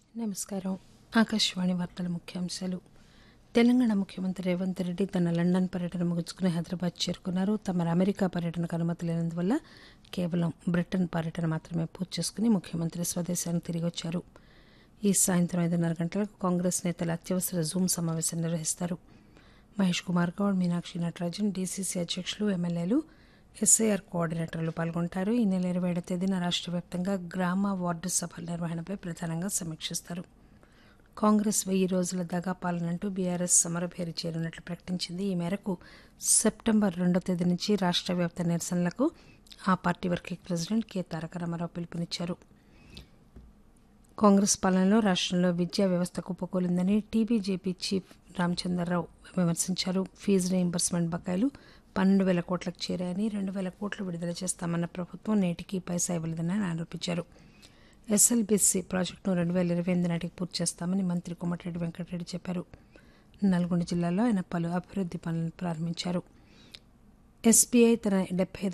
నమస్కారం ఆకాశవాణి వార్తల ముఖ్యాంశాలు తెలంగాణ ముఖ్యమంత్రి రేవంత్ రెడ్డి తన లండన్ పర్యటన ముగించుకుని హైదరాబాద్ చేరుకున్నారు తమ అమెరికా పర్యటనకు అనుమతి లేనందువల్ల కేవలం బ్రిటన్ పర్యటన మాత్రమే పూర్తి చేసుకుని ముఖ్యమంత్రి స్వదేశానికి తిరిగి వచ్చారు ఈ సాయంత్రం ఐదున్నర గంటలకు కాంగ్రెస్ నేతల అత్యవసర జూమ్ సమావేశం నిర్వహిస్తారు మహేష్ కుమార్ గౌడ్ మీనాక్షి నటరాజన్ డీసీసీ అధ్యక్షులు ఎమ్మెల్యేలు ఎస్ఐఆర్ కోఆర్డినేటర్లు పాల్గొంటారు ఈ నెల ఇరవై ఏడు తేదీన రాష్ట్ర వ్యాప్తంగా గ్రామ వార్డు సభల నిర్వహణపై ప్రధానంగా సమీక్షిస్తారు కాంగ్రెస్ వెయ్యి రోజుల దగా పాలనంటూ బీఆర్ఎస్ సమరభేరి చేరినట్లు ప్రకటించింది ఈ మేరకు సెప్టెంబర్ రెండో తేదీ నుంచి రాష్ట్ర వ్యాప్త నిరసనలకు ఆ party working president K Taraka Rama Rao పిలుపునిచ్చారు కాంగ్రెస్ పాలనలో రాష్ట్రంలో విద్యా వ్యవస్థ కుప్పకూలిందని టీబీజేపీ చీఫ్ రామచంద్రరావు విమర్శించారు ఫీజు రీయింబర్స్మెంట్ బకాయిలు పన్నెండు వేల కోట్లకు చేరాయని రెండు వేల కోట్లు విడుదల చేస్తామన్న ప్రభుత్వం నేటికి పైసా ఇవ్వలేదని ఆయన ఆరోపించారు ఎస్ఎల్బీసీ ప్రాజెక్టును రెండు వేల ఇరవై ఎనిమిది నాటికి పూర్తి చేస్తామని మంత్రి కోమటిరెడ్డి వెంకటరెడ్డి చెప్పారు నల్గొండ జిల్లాలో ఆయన పలు అభివృద్ది పనులను ప్రారంభించారు ఎస్బీఐ తన డెబ్బై